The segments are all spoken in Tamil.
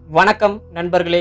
வணக்கம் நண்பர்களே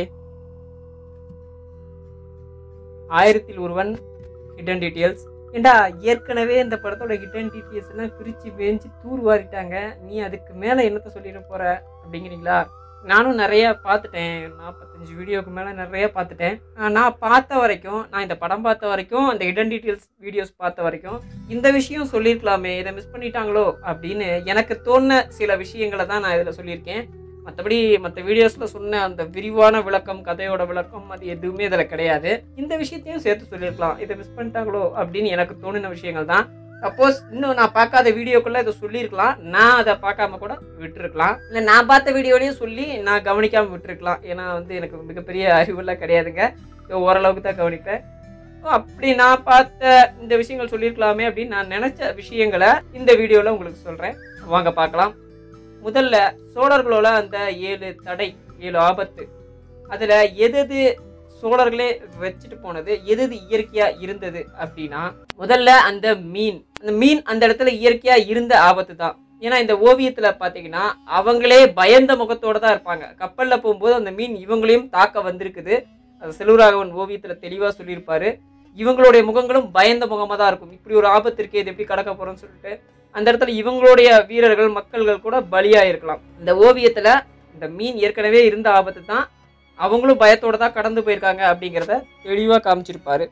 ஆயிரத்தில் ஒருவன் ஹிடன் டீட்டெயில்ஸ் ஏண்டா ஏற்கனவே இந்த படத்தோட ஹிடன் டீட்டெயில்ஸ் எல்லாம் பிரிச்சு வேஞ்சு தூர் வாரிட்டாங்க நீ அதுக்கு மேல என்னத்த சொல்லிட போற அப்படிங்கிறீங்களா நானும் நிறைய பார்த்துட்டேன் நாற்பத்தஞ்சு வீடியோக்கு மேலே நிறைய பார்த்துட்டேன் ஆஹ் நான் பார்த்த வரைக்கும் நான் இந்த படம் பார்த்த வரைக்கும் அந்த ஹிடன் டீட்டெயில்ஸ் வீடியோஸ் பார்த்த வரைக்கும் இந்த விஷயம் சொல்லியிருக்கலாமே இதை மிஸ் பண்ணிட்டாங்களோ அப்படின்னு எனக்கு தோணுன சில விஷயங்களை தான் நான் இதில் சொல்லியிருக்கேன் மற்றபடி மற்ற வீடியோஸில் சொன்ன அந்த விரிவான விளக்கம் கதையோட விளக்கம் அது எதுவுமே இதில் கிடையாது இந்த விஷயத்தையும் சேர்த்து சொல்லியிருக்கலாம் இதை மிஸ் பண்ணிட்டாங்களோ அப்படின்னு எனக்கு தோணின விஷயங்கள் தான் சப்போஸ் இன்னும் நான் பார்க்காத வீடியோக்குள்ள இதை சொல்லியிருக்கலாம் நான் அதை பார்க்காம கூட விட்டுருக்கலாம் இல்லை நான் பார்த்த வீடியோலையும் சொல்லி நான் கவனிக்காம விட்டுருக்கலாம் ஏன்னா வந்து எனக்கு மிகப்பெரிய அறிவெல்லாம் கிடையாதுங்க இதோ ஓரளவுக்கு தான் கவனிப்பேன் ஓ, அப்படி நான் பார்த்த இந்த விஷயங்கள் சொல்லியிருக்கலாமே அப்படின்னு நான் நினைச்ச விஷயங்களை இந்த வீடியோவில் உங்களுக்கு சொல்கிறேன் வாங்க பார்க்கலாம் முதல்ல சோழர்களோட அந்த ஏழு தடை ஏழு ஆபத்து அதில் எது எது சோழர்களே வச்சுட்டு போனது எது எது இயற்கையாக இருந்தது அப்படின்னா முதல்ல அந்த மீன் அந்த மீன் அந்த இடத்துல இயற்கையாக இருந்த ஆபத்து தான் ஏன்னா இந்த ஓவியத்தில் பார்த்தீங்கன்னா அவங்களே பயந்த முகத்தோட தான் இருப்பாங்க கப்பலில் போகும்போது அந்த மீன் இவங்களையும் தாக்க வந்திருக்குது அது செல்வராகவன் ஓவியத்தில் தெளிவாக சொல்லியிருப்பாரு இவங்களுடைய முகங்களும் பயந்த முகமாக தான் இருக்கும் இப்படி ஒரு ஆபத்து இருக்கே இது எப்படி கடக்க போகிறோம்னு சொல்லிட்டு அந்த இடத்துல இவங்களுடைய வீரர்கள் மக்கள்கள் கூட பலியாக இருக்கலாம் இந்த ஓவியத்தில் இந்த மீன் ஏற்கனவே இருந்த ஆபத்து தான் அவங்களும் பயத்தோட தான் கடந்து போயிருக்காங்க அப்படிங்கிறத தெளிவாக காமிச்சிருப்பாரு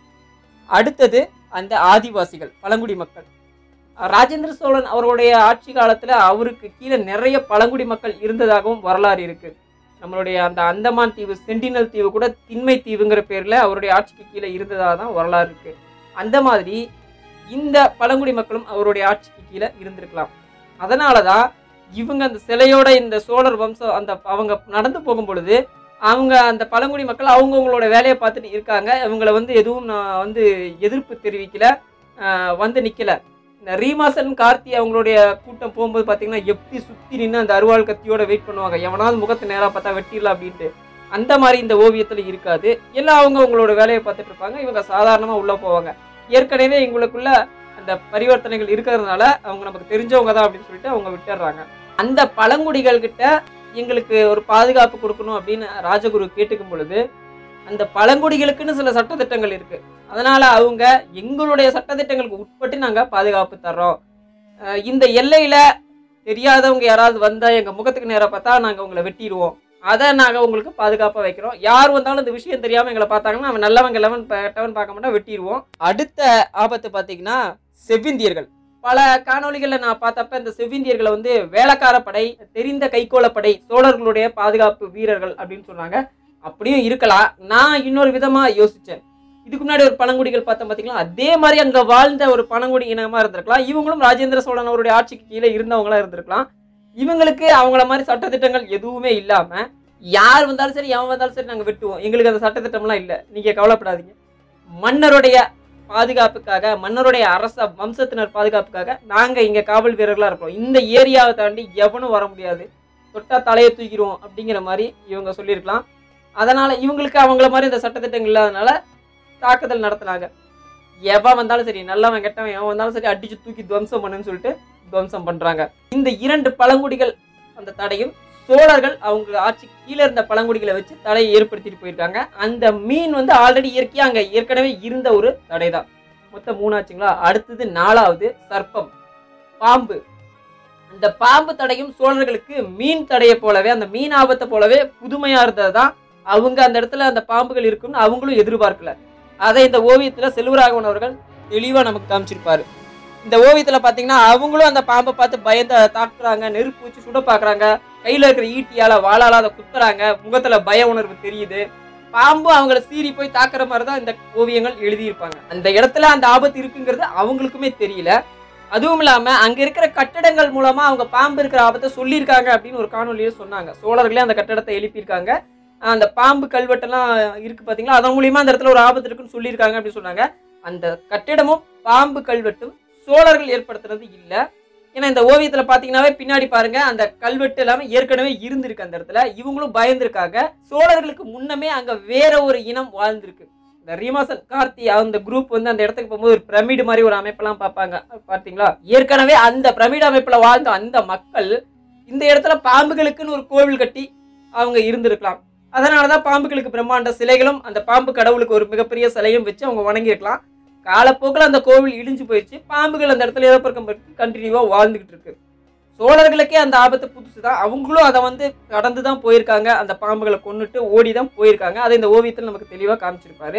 அடுத்தது அந்த ஆதிவாசிகள் பழங்குடி மக்கள் ராஜேந்திர சோழன் அவருடைய ஆட்சி காலத்தில் அவருக்கு கீழே நிறைய பழங்குடி மக்கள் இருந்ததாகவும் வரலாறு இருக்கு நம்மளுடைய அந்த அந்தமான் தீவு சென்டினல் தீவு கூட திண்மை தீவுங்கிற பேரில் அவருடைய ஆட்சிக்கு கீழே இருந்ததாக தான் வரலாறு இருக்கு அந்த மாதிரி இந்த பழங்குடி மக்களும் அவருடைய ஆட்சிக்கு கீழே இருந்திருக்கலாம் அதனால தான் இவங்க அந்த சிலையோட இந்த சோழர் வம்சம் அந்த அவங்க நடந்து போகும் பொழுது அவங்க அந்த பழங்குடி மக்கள் அவங்கவுங்களோட வேலையை பார்த்துட்டு இருக்காங்க இவங்கள வந்து எதுவும் நான் வந்து எதிர்ப்பு தெரிவிக்கல ஆஹ் வந்து நிற்கல இந்த ரீமாசன் கார்த்தி அவங்களுடைய கூட்டம் போகும்போது பார்த்தீங்கன்னா எப்படி சுற்றி நின்று அந்த அருவாள் கத்தியோட வெயிட் பண்ணுவாங்க எவனாவது முகத்தை நேராக பார்த்தா வெட்டிடலாம் அப்படின்ட்டு அந்த மாதிரி இந்த ஓவியத்தில் இருக்காது எல்லாம் அவங்க அவங்களோட வேலையை பார்த்துட்டு இருப்பாங்க இவங்க சாதாரணமாக உள்ளே போவாங்க ஏற்கனவே எங்களுக்குள்ள அந்த பரிவர்த்தனைகள் இருக்கிறதுனால அவங்க நமக்கு தெரிஞ்சவங்க தான் அப்படின்னு சொல்லிட்டு அவங்க விட்டுடுறாங்க அந்த பழங்குடிகள் கிட்ட எங்களுக்கு ஒரு பாதுகாப்பு கொடுக்கணும் அப்படின்னு ராஜகுரு கேட்டுக்கும் பொழுது அந்த பழங்குடிகளுக்குன்னு சில சட்டத்திட்டங்கள் இருக்கு அதனால அவங்க எங்களுடைய சட்டத்திட்டங்களுக்கு உட்பட்டு நாங்க பாதுகாப்பு தர்றோம் அஹ் இந்த எல்லையில தெரியாதவங்க யாராவது வந்தா எங்க முகத்துக்கு நேரா பார்த்தா நாங்க உங்களை வெட்டிடுவோம் அதை நாங்க உங்களுக்கு பாதுகாப்பா வைக்கிறோம் யார் வந்தாலும் இந்த விஷயம் தெரியாம எங்களை பார்த்தாங்கன்னா அவன் நல்லவங்க லெவன் டவன் பார்க்க மாட்டா வெட்டிடுவோம் அடுத்த ஆபத்து பாத்தீங்கன்னா செவ்விந்தியர்கள் பல காணொளிகளில் நான் பார்த்தப்ப இந்த செவ்விந்தியர்களை வந்து வேலைக்கார படை தெரிந்த கைகோள படை சோழர்களுடைய பாதுகாப்பு வீரர்கள் அப்படின்னு சொன்னாங்க அப்படியும் இருக்கலாம் நான் இன்னொரு விதமா யோசிச்சேன் இதுக்கு முன்னாடி ஒரு பழங்குடிகள் பார்த்தோம் பார்த்தீங்களா அதே மாதிரி அங்க வாழ்ந்த ஒரு பழங்குடி இனமா இருந்திருக்கலாம் இவங்களும் ராஜேந்திர சோழன் அவருடைய ஆட்சிக்கு கீழே இருந்தவங்களா இருந்திருக்கலாம் இவங்களுக்கு அவங்கள மாதிரி சட்டத்திட்டங்கள் எதுவுமே இல்லாம யார் வந்தாலும் சரி எவன் வந்தாலும் சரி நாங்க வெட்டுவோம் எங்களுக்கு அந்த சட்டத்திட்டம்லாம் இல்லை நீங்க கவலைப்படாதீங்க மன்னருடைய பாதுகாப்புக்காக மன்னருடைய அரச வம்சத்தினர் பாதுகாப்புக்காக நாங்க இங்க காவல் வீரர்களா இருக்கோம் இந்த ஏரியாவை தாண்டி எவனும் வர முடியாது தொட்டா தலையை தூக்கிடுவோம் அப்படிங்கிற மாதிரி இவங்க சொல்லியிருக்கலாம் அதனால இவங்களுக்கு அவங்கள மாதிரி இந்த சட்டத்திட்டங்கள் இல்லாதனால தாக்குதல் நடத்துனாங்க எவன் வந்தாலும் சரி நல்லவன் கெட்டவன் எவன் வந்தாலும் சரி அடிச்சு தூக்கி துவம்சம் பண்ணுன்னு சொல்லிட்டு துவம்சம் பண்றாங்க இந்த இரண்டு பழங்குடிகள் அந்த தடையும் சோழர்கள் அவங்க ஆட்சிக்கு கீழே இருந்த பழங்குடிகளை வச்சு தடையை ஏற்படுத்திட்டு போயிருக்காங்க அந்த மீன் வந்து ஆல்ரெடி இயற்கையா அங்க ஏற்கனவே இருந்த ஒரு தடை தான் மொத்தம் மூணாச்சுங்களா அடுத்தது நாலாவது சர்ப்பம் பாம்பு அந்த பாம்பு தடையும் சோழர்களுக்கு மீன் தடையை போலவே அந்த மீன் ஆபத்தை போலவே புதுமையா இருந்ததுதான் அவங்க அந்த இடத்துல அந்த பாம்புகள் இருக்கும்னு அவங்களும் எதிர்பார்க்கல அதை இந்த ஓவியத்துல செல்வராகவன் அவர்கள் தெளிவா நமக்கு காமிச்சிருப்பாரு இந்த ஓவியத்துல பாத்தீங்கன்னா அவங்களும் அந்த பாம்பை பார்த்து பயந்து அதை தாக்குறாங்க நெருப்பு வச்சு சுட பாக்குறாங்க கையில இருக்கிற ஈட்டியால வாளால அதை குத்துறாங்க முகத்துல பய உணர்வு தெரியுது பாம்பு அவங்கள சீறி போய் தாக்குற மாதிரி தான் இந்த ஓவியங்கள் எழுதியிருப்பாங்க அந்த இடத்துல அந்த ஆபத்து இருக்குங்கிறது அவங்களுக்குமே தெரியல அதுவும் இல்லாம அங்க இருக்கிற கட்டடங்கள் மூலமா அவங்க பாம்பு இருக்கிற ஆபத்தை சொல்லியிருக்காங்க அப்படின்னு ஒரு காணொலியில சொன்னாங்க சோழர்களே அந்த கட்டடத்தை எழுப்பியிருக்காங்க அந்த பாம்பு கல்வெட்டெல்லாம் இருக்கு பாத்தீங்களா அதன் மூலியமா அந்த இடத்துல ஒரு ஆபத்து இருக்குன்னு சொல்லியிருக்காங்க அப்படின்னு சொன்னாங்க அந்த கட்டிடமும் பாம்பு கல்வெட்டும் சோழர்கள் ஏற்படுத்துறது இல்ல ஏன்னா இந்த ஓவியத்துல பாத்தீங்கன்னாவே பின்னாடி பாருங்க அந்த கல்வெட்டு எல்லாமே ஏற்கனவே இருந்திருக்கு அந்த இடத்துல இவங்களும் பயந்துருக்காங்க சோழர்களுக்கு முன்னமே அங்க வேற ஒரு இனம் வாழ்ந்திருக்கு இந்த ரீமாசன் கார்த்தி அந்த குரூப் வந்து அந்த இடத்துக்கு போகும்போது ஒரு பிரமிடு மாதிரி ஒரு அமைப்பெல்லாம் பார்ப்பாங்க பார்த்தீங்களா ஏற்கனவே அந்த பிரமிடு அமைப்புல வாழ்ந்த அந்த மக்கள் இந்த இடத்துல பாம்புகளுக்குன்னு ஒரு கோவில் கட்டி அவங்க இருந்திருக்கலாம் அதனால தான் பாம்புகளுக்கு பிரம்மாண்ட சிலைகளும் அந்த பாம்பு கடவுளுக்கு ஒரு மிகப்பெரிய சிலையும் வச்சு அவங்க வணங்கியிருக்கலாம் காலப்போக்கில் அந்த கோவில் இடிஞ்சு போயிடுச்சு பாம்புகள் அந்த இடத்துல இறப்பக்கம் கண்டினியூவாக வாழ்ந்துகிட்டு இருக்கு சோழர்களுக்கே அந்த ஆபத்து புதுசு தான் அவங்களும் அதை வந்து கடந்து தான் போயிருக்காங்க அந்த பாம்புகளை கொன்னுட்டு ஓடி தான் போயிருக்காங்க அதை இந்த ஓவியத்தில் நமக்கு தெளிவாக காமிச்சிருப்பாரு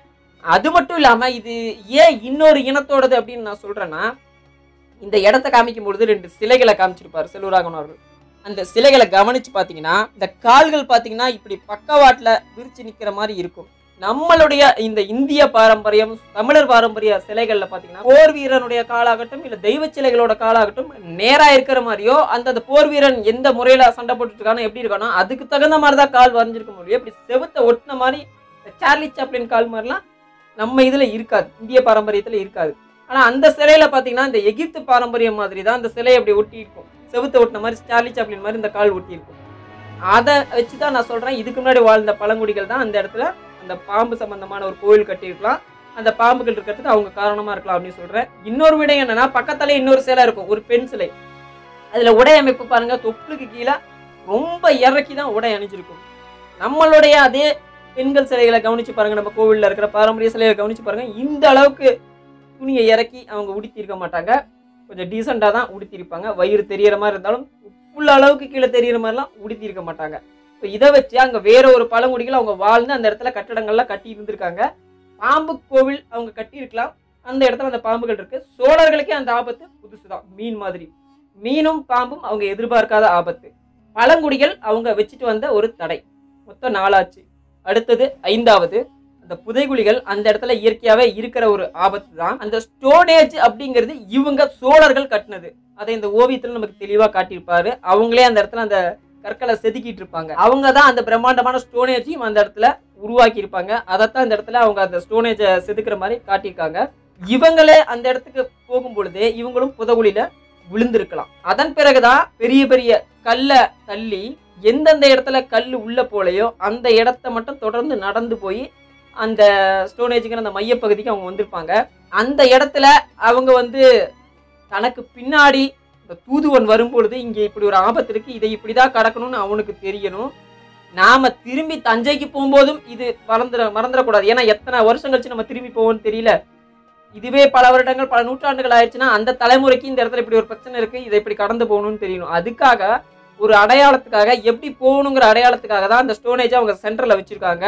அது மட்டும் இல்லாமல் இது ஏன் இன்னொரு இனத்தோடது அப்படின்னு நான் சொல்கிறேன்னா இந்த இடத்த காமிக்கும் பொழுது ரெண்டு சிலைகளை காமிச்சிருப்பாரு செல்வராகவன் அவர்கள் அந்த சிலைகளை கவனிச்சு பார்த்தீங்கன்னா இந்த கால்கள் பார்த்தீங்கன்னா இப்படி பக்கவாட்டில் விரிச்சு நிற்கிற மாதிரி இருக்கும் நம்மளுடைய இந்த இந்திய பாரம்பரியம் தமிழர் பாரம்பரிய சிலைகள்ல பார்த்தீங்கன்னா போர் வீரனுடைய காலாகட்டும் இல்லை தெய்வ சிலைகளோட காலாகட்டும் நேரா இருக்கிற மாதிரியோ அந்த அந்த போர் வீரன் எந்த முறையில சண்டை போட்டுட்டு இருக்கானோ எப்படி இருக்கானோ அதுக்கு தகுந்த மாதிரி தான் கால் வரைஞ்சிருக்க முடியும் இப்படி செவுத்த ஒட்டின மாதிரி இந்த சார்லி சாப்ளின் கால் மாதிரிலாம் நம்ம இதுல இருக்காது இந்திய பாரம்பரியத்துல இருக்காது ஆனா அந்த சிலையில பாத்தீங்கன்னா இந்த எகிப்து பாரம்பரியம் மாதிரி தான் அந்த சிலையை அப்படி ஒட்டி இருக்கும் செவுத்த ஒட்டின மாதிரி சார்லி சாப்ளின் மாதிரி இந்த கால் ஒட்டி இருக்கும் அதை வச்சு தான் நான் சொல்றேன் இதுக்கு முன்னாடி வாழ்ந்த பழங்குடிகள் தான் அந்த இடத்துல அந்த பாம்பு சம்பந்தமான ஒரு கோயில் கட்டியிருக்கலாம் அந்த பாம்புகள் இருக்கிறதுக்கு அவங்க காரணமா இருக்கலாம் அப்படின்னு சொல்றேன் இன்னொரு விடை என்னன்னா பக்கத்துல இன்னொரு சிலை இருக்கும் ஒரு பெண் சிலை அதுல உடை அமைப்பு பாருங்க தொப்புளுக்கு கீழே ரொம்ப இறக்கி தான் உடை அணிஞ்சிருக்கும் நம்மளுடைய அதே பெண்கள் சிலைகளை கவனிச்சு பாருங்க நம்ம கோவில்ல இருக்கிற பாரம்பரிய சிலைகளை கவனிச்சு பாருங்க இந்த அளவுக்கு துணியை இறக்கி அவங்க உடுத்தியிருக்க மாட்டாங்க கொஞ்சம் டீசெண்டாக தான் உடுத்தியிருப்பாங்க வயிறு தெரியற மாதிரி இருந்தாலும் உள்ள அளவுக்கு கீழே தெரியற மாதிரிலாம் உடுத்தியிருக்க மாட்டாங்க இப்போ இதை வச்சு அங்கே வேற ஒரு பழங்குடிகள் அவங்க வாழ்ந்து அந்த இடத்துல கட்டடங்கள்லாம் கட்டி இருந்திருக்காங்க பாம்பு கோவில் அவங்க கட்டியிருக்கலாம் அந்த இடத்துல அந்த பாம்புகள் இருக்கு சோழர்களுக்கே அந்த ஆபத்து புதுசு தான் மீன் மாதிரி மீனும் பாம்பும் அவங்க எதிர்பார்க்காத ஆபத்து பழங்குடிகள் அவங்க வச்சுட்டு வந்த ஒரு தடை மொத்தம் நாலாச்சு அடுத்தது ஐந்தாவது அந்த புதைகுழிகள் அந்த இடத்துல இயற்கையாவே இருக்கிற ஒரு ஆபத்து தான் அந்த ஸ்டோனேஜ் அப்படிங்கிறது இவங்க சோழர்கள் கட்டினது அதை இந்த ஓவியத்துல நமக்கு தெளிவா காட்டியிருப்பாரு அவங்களே அந்த இடத்துல அந்த கற்களை செதுக்கிட்டு இருப்பாங்க அவங்க தான் அந்த பிரம்மாண்டமான ஸ்டோனேஜையும் அந்த இடத்துல உருவாக்கி இருப்பாங்க அதைத்தான் இந்த இடத்துல அவங்க அந்த ஸ்டோனேஜை செதுக்குற மாதிரி காட்டியிருக்காங்க இவங்களே அந்த இடத்துக்கு போகும் பொழுதே இவங்களும் புதகுழியில விழுந்திருக்கலாம் அதன் பிறகுதான் பெரிய பெரிய கல்லை தள்ளி எந்தெந்த இடத்துல கல் உள்ள போலையோ அந்த இடத்த மட்டும் தொடர்ந்து நடந்து போய் அந்த ஸ்டோனேஜுங்கிற அந்த மையப்பகுதிக்கு அவங்க வந்திருப்பாங்க அந்த இடத்துல அவங்க வந்து தனக்கு பின்னாடி இந்த தூதுவன் வரும்பொழுது இங்கே இப்படி ஒரு ஆபத்து இருக்கு இதை இப்படிதான் கடக்கணும்னு அவனுக்கு தெரியணும் நாம திரும்பி தஞ்சைக்கு போகும்போதும் இது மறந்துட மறந்துடக்கூடாது ஏன்னா எத்தனை வருஷம் கழிச்சு நம்ம திரும்பி போவோம்னு தெரியல இதுவே பல வருடங்கள் பல நூற்றாண்டுகள் ஆயிடுச்சுன்னா அந்த தலைமுறைக்கு இந்த இடத்துல இப்படி ஒரு பிரச்சனை இருக்கு இதை இப்படி கடந்து போகணும்னு தெரியணும் அதுக்காக ஒரு அடையாளத்துக்காக எப்படி போகணுங்கிற அடையாளத்துக்காக தான் அந்த ஸ்டோனேஜை அவங்க சென்டரில் வச்சிருக்காங்க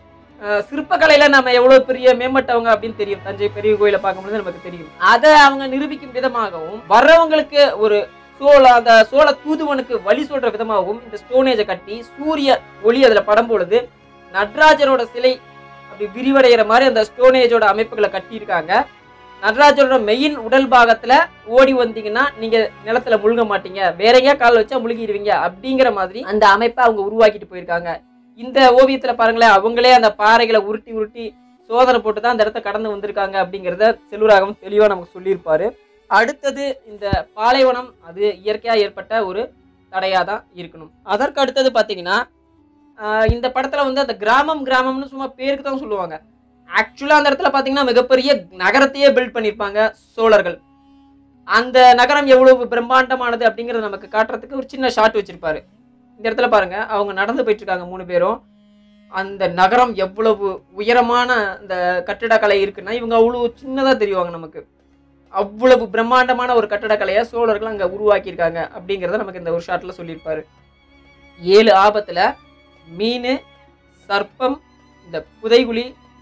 அஹ் சிற்பக்கலையில நம்ம எவ்வளவு பெரிய மேம்பட்டவங்க அப்படின்னு தெரியும் தஞ்சை பெரிய கோயிலை பார்க்கும்போது நமக்கு தெரியும் அதை அவங்க நிரூபிக்கும் விதமாகவும் வர்றவங்களுக்கு ஒரு சோழ அந்த சோழ தூதுவனுக்கு வழி சொல்ற விதமாகவும் இந்த ஸ்டோனேஜை கட்டி சூரிய ஒளி அதுல படம் பொழுது நடராஜரோட சிலை அப்படி விரிவடைகிற மாதிரி அந்த ஸ்டோனேஜோட அமைப்புகளை கட்டியிருக்காங்க நடராஜரோட மெயின் உடல் பாகத்துல ஓடி வந்தீங்கன்னா நீங்க நிலத்துல முழுக மாட்டீங்க வேற எங்கேயா கால் வச்சா முழுகிடுவீங்க அப்படிங்கிற மாதிரி அந்த அமைப்பை அவங்க உருவாக்கிட்டு போயிருக்காங்க இந்த ஓவியத்துல பாருங்களேன் அவங்களே அந்த பாறைகளை உருட்டி உருட்டி சோதனை போட்டு தான் அந்த இடத்த கடந்து வந்திருக்காங்க அப்படிங்கிறத செல்வராகம் தெளிவா நமக்கு சொல்லியிருப்பாரு அடுத்தது இந்த பாலைவனம் அது இயற்கையா ஏற்பட்ட ஒரு தடையா தான் இருக்கணும் அதற்கு அடுத்தது பாத்தீங்கன்னா ஆஹ் இந்த படத்துல வந்து அந்த கிராமம் கிராமம்னு சும்மா பேருக்கு தான் சொல்லுவாங்க ஆக்சுவலா அந்த இடத்துல பாத்தீங்கன்னா மிகப்பெரிய நகரத்தையே பில்ட் பண்ணியிருப்பாங்க சோழர்கள் அந்த நகரம் எவ்வளவு பிரம்மாண்டமானது அப்படிங்கறத நமக்கு காட்டுறதுக்கு ஒரு சின்ன ஷாட் வச்சிருப்பாரு இந்த இடத்துல பாருங்க அவங்க நடந்து போயிட்டு இருக்காங்க மூணு பேரும் அந்த நகரம் எவ்வளவு உயரமான அந்த கட்டிடக்கலை இருக்குன்னா இவங்க அவ்வளவு சின்னதா தெரிவாங்க நமக்கு அவ்வளவு பிரம்மாண்டமான ஒரு கட்டடக்கலையை சோழர்கள் அங்க உருவாக்கியிருக்காங்க அப்படிங்கிறத நமக்கு இந்த ஒரு ஷாட்ல சொல்லியிருப்பாரு ஏழு ஆபத்துல மீன் சர்ப்பம் இந்த புதைகுழி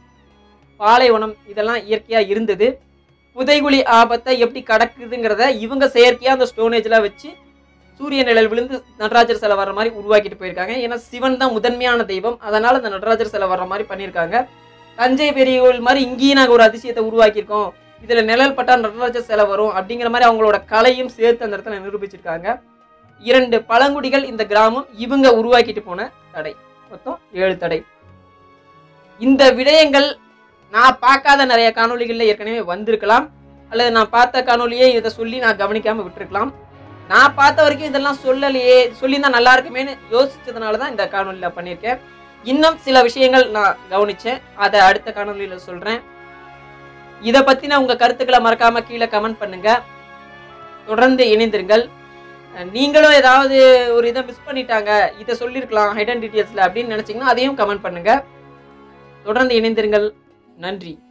பாலைவனம் இதெல்லாம் இயற்கையா இருந்தது புதைகுழி ஆபத்தை எப்படி கடக்குதுங்கிறத இவங்க செயற்கையா அந்த ஸ்டோனேஜ்ல வச்சு சூரிய நிழல் விழுந்து நடராஜர் சிலை வர்ற மாதிரி உருவாக்கிட்டு போயிருக்காங்க ஏன்னா சிவன் தான் முதன்மையான தெய்வம் அதனால அந்த நடராஜர் சிலை வர்ற மாதிரி பண்ணியிருக்காங்க தஞ்சை பெரிய கோவில் மாதிரி இங்கேயும் நாங்கள் ஒரு அதிசயத்தை உருவாக்கியிருக்கோம் இதுல நிழல் பட்டா நடராஜர் சிலை வரும் அப்படிங்கிற மாதிரி அவங்களோட கலையும் சேர்த்து அந்த இடத்துல நிரூபிச்சிருக்காங்க இரண்டு பழங்குடிகள் இந்த கிராமம் இவங்க உருவாக்கிட்டு போன தடை மொத்தம் ஏழு தடை இந்த விடயங்கள் நான் பார்க்காத நிறைய காணொளிகள்ல ஏற்கனவே வந்திருக்கலாம் அல்லது நான் பார்த்த காணொளியே இதை சொல்லி நான் கவனிக்காம விட்டுருக்கலாம் நான் பார்த்த வரைக்கும் இதெல்லாம் சொல்லலையே சொல்லியிருந்தா நல்லா இருக்குமேன்னு யோசிச்சதுனால தான் இந்த காணொலியில் பண்ணியிருக்கேன் இன்னும் சில விஷயங்கள் நான் கவனிச்சேன் அதை அடுத்த காணொலியில் சொல்கிறேன் இதை பற்றின உங்கள் கருத்துக்களை மறக்காம கீழே கமெண்ட் பண்ணுங்க தொடர்ந்து இணைந்திருங்கள் அஹ் நீங்களும் ஏதாவது ஒரு இதை மிஸ் பண்ணிட்டாங்க இதை சொல்லியிருக்கலாம் ஹைடன் டீட்டெயில்ஸில் அப்படின்னு நினச்சிங்கன்னா அதையும் கமெண்ட் பண்ணுங்கள் தொடர்ந்து இணைந்திருங்கள் நன்றி